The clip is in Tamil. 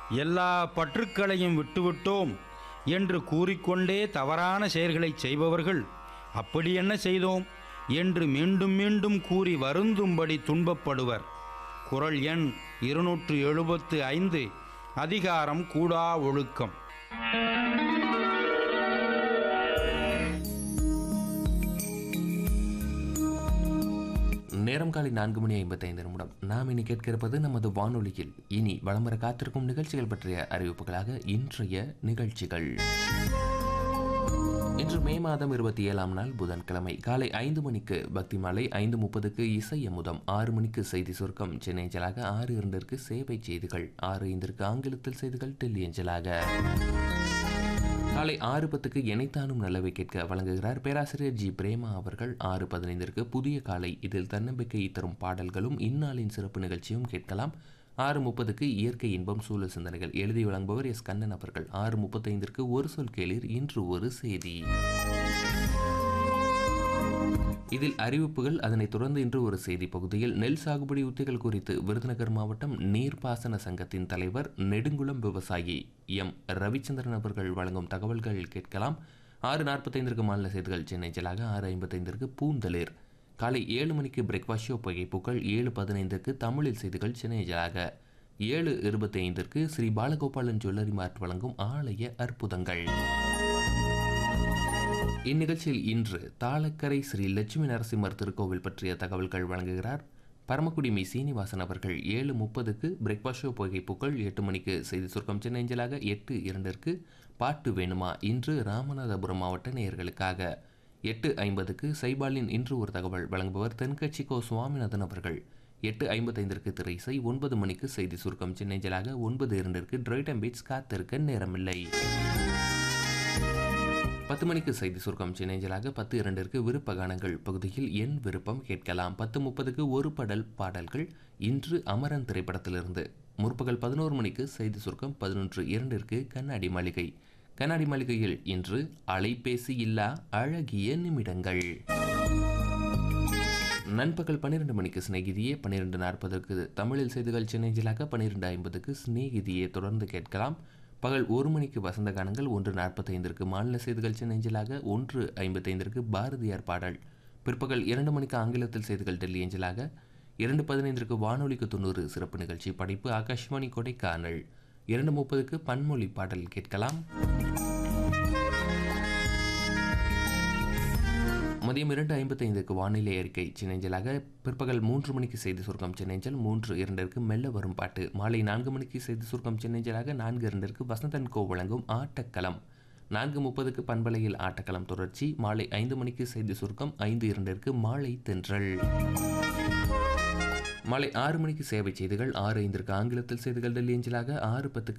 எல்லா பற்றுக்களையும் விட்டுவிட்டோம் என்று கூறிக்கொண்டே தவறான செயல்களைச் செய்பவர்கள் அப்படி என்ன செய்தோம் என்று மீண்டும் மீண்டும் கூறி வருந்தும்படி துன்பப்படுவர் குறள் எண் இருநூற்று எழுபத்து ஐந்து அதிகாரம் கூடா ஒழுக்கம் நேரம் காலை நான்கு மணி ஐம்பத்தைந்து நிமிடம் நாம் இனி கேட்க இருப்பது நமது வானொலியில் இனி வலம் வர காத்திருக்கும் நிகழ்ச்சிகள் பற்றிய அறிவிப்புகளாக இன்றைய நிகழ்ச்சிகள் இன்று மே மாதம் இருபத்தி ஏழாம் நாள் புதன்கிழமை காலை ஐந்து மணிக்கு பக்தி மாலை ஐந்து முப்பதுக்கு இசை அமுதம் ஆறு மணிக்கு செய்தி சுருக்கம் சென்னை அஞ்சலாக ஆறு இரண்டிற்கு சேவை செய்திகள் ஆறு ஐந்திற்கு ஆங்கிலத்தில் செய்திகள் டெல்லி அஞ்சலாக காலை ஆறு பத்துக்கு இணைத்தானும் நல்லவை கேட்க வழங்குகிறார் பேராசிரியர் ஜி பிரேமா அவர்கள் ஆறு பதினைந்திற்கு புதிய காலை இதில் தன்னம்பிக்கை தரும் பாடல்களும் இந்நாளின் சிறப்பு நிகழ்ச்சியும் கேட்கலாம் ஆறு முப்பதுக்கு இயற்கை இன்பம் சூழல் சிந்தனைகள் எழுதி வழங்குபவர் எஸ் கண்ணன் அவர்கள் ஆறு முப்பத்தைந்திற்கு ஒரு சொல் கேளீர் இன்று ஒரு செய்தி இதில் அறிவிப்புகள் அதனைத் தொடர்ந்து இன்று ஒரு செய்தி பகுதியில் நெல் சாகுபடி உத்திகள் குறித்து விருதுநகர் மாவட்டம் நீர்ப்பாசன சங்கத்தின் தலைவர் நெடுங்குளம் விவசாயி எம் ரவிச்சந்திரன் அவர்கள் வழங்கும் தகவல்கள் கேட்கலாம் ஆறு நாற்பத்தைந்திற்கு மாநில செய்திகள் சென்னை ஜலாக ஆறு ஐம்பத்தைந்திற்கு பூந்தளிர் காலை ஏழு மணிக்கு பிரேக்ஃபாஸ்ட் ஷோ புகைப்புக்கள் ஏழு பதினைந்திற்கு தமிழில் செய்திகள் சென்னை ஜலாக ஏழு இருபத்தி ஐந்திற்கு ஸ்ரீ பாலகோபாலன் ஜுவல்லரி மார்ட் வழங்கும் ஆலய அற்புதங்கள் இந்நிகழ்ச்சியில் இன்று தாளக்கரை ஸ்ரீ லட்சுமி நரசிம்மர் திருக்கோவில் பற்றிய தகவல்கள் வழங்குகிறார் பரமக்குடி மீ சீனிவாசன் அவர்கள் ஏழு முப்பதுக்கு பிரேக்ஃபாஸ்ட் ஷோ புகைப்புக்கள் எட்டு மணிக்கு செய்தி சுருக்கம் சென்னை அஞ்சலாக எட்டு இரண்டிற்கு பாட்டு வேணுமா இன்று ராமநாதபுரம் மாவட்ட நேயர்களுக்காக எட்டு ஐம்பதுக்கு சைபாலின் இன்று ஒரு தகவல் வழங்குபவர் தென்கட்சி கோ சுவாமிநாதன் அவர்கள் எட்டு ஐம்பத்தைந்திற்கு திரை இசை ஒன்பது மணிக்கு செய்தி சுருக்கம் சென்னை அஞ்சலாக ஒன்பது இரண்டிற்கு டிரைட்டம் பீட்ஸ் காத்திருக்க நேரமில்லை பத்து மணிக்கு செய்தி சுருக்கம் சினைஞ்சலாக பத்து இரண்டிற்கு விருப்ப கானங்கள் பகுதியில் என் விருப்பம் கேட்கலாம் பத்து முப்பதுக்கு ஒரு படல் பாடல்கள் இன்று அமரன் திரைப்படத்திலிருந்து முற்பகல் பதினோரு மணிக்கு செய்தி சுருக்கம் பதினொன்று இரண்டிற்கு கண்ணாடி மாளிகை கண்ணாடி மாளிகையில் இன்று அலைபேசி இல்லா அழகிய நிமிடங்கள் நண்பகல் பன்னிரெண்டு மணிக்கு சிநேகிதியே பன்னிரெண்டு நாற்பதுக்கு தமிழில் செய்திகள் சென்னைஜிலாக பன்னிரெண்டு ஐம்பதுக்கு சிநேகிதியை தொடர்ந்து கேட்கலாம் பகல் ஒரு மணிக்கு வசந்த கானங்கள் ஒன்று நாற்பத்தைந்திற்கு மாநில செய்திகள் சென்னஞ்சலாக ஒன்று ஐம்பத்தைந்திற்கு பாரதியார் பாடல் பிற்பகல் இரண்டு மணிக்கு ஆங்கிலத்தில் செய்திகள் டெல்லி அஞ்சலாக இரண்டு பதினைந்திற்கு வானொலிக்கு தொண்ணூறு சிறப்பு நிகழ்ச்சி படைப்பு ஆகாஷ்வாணி கொடைக்கானல் இரண்டு முப்பதுக்கு பன்மொழி பாடல் கேட்கலாம் மதியம் இரண்டு ஐம்பத்தைந்துக்கு வானிலை அறிக்கை சின்னஞ்சலாக பிற்பகல் மூன்று மணிக்கு செய்தி சுருக்கம் சென்னஞ்சல் மூன்று இரண்டிற்கு மெல்ல வரும் பாட்டு மாலை நான்கு மணிக்கு செய்தி சுருக்கம் சென்னஞ்சலாக நான்கு இரண்டிற்கு வசந்தன் கோ வழங்கும் ஆட்டக்களம் நான்கு முப்பதுக்கு பண்பலையில் ஆட்டக்களம் தொடர்ச்சி மாலை ஐந்து மணிக்கு செய்தி சுருக்கம் ஐந்து இரண்டிற்கு மாலை தென்றல் மாலை ஆறு மணிக்கு சேவை செய்திகள் ஆறு ஐந்திற்கு ஆங்கிலத்தில் செய்திகள் டெல்லி அஞ்சலாக ஆறு பத்துக்கு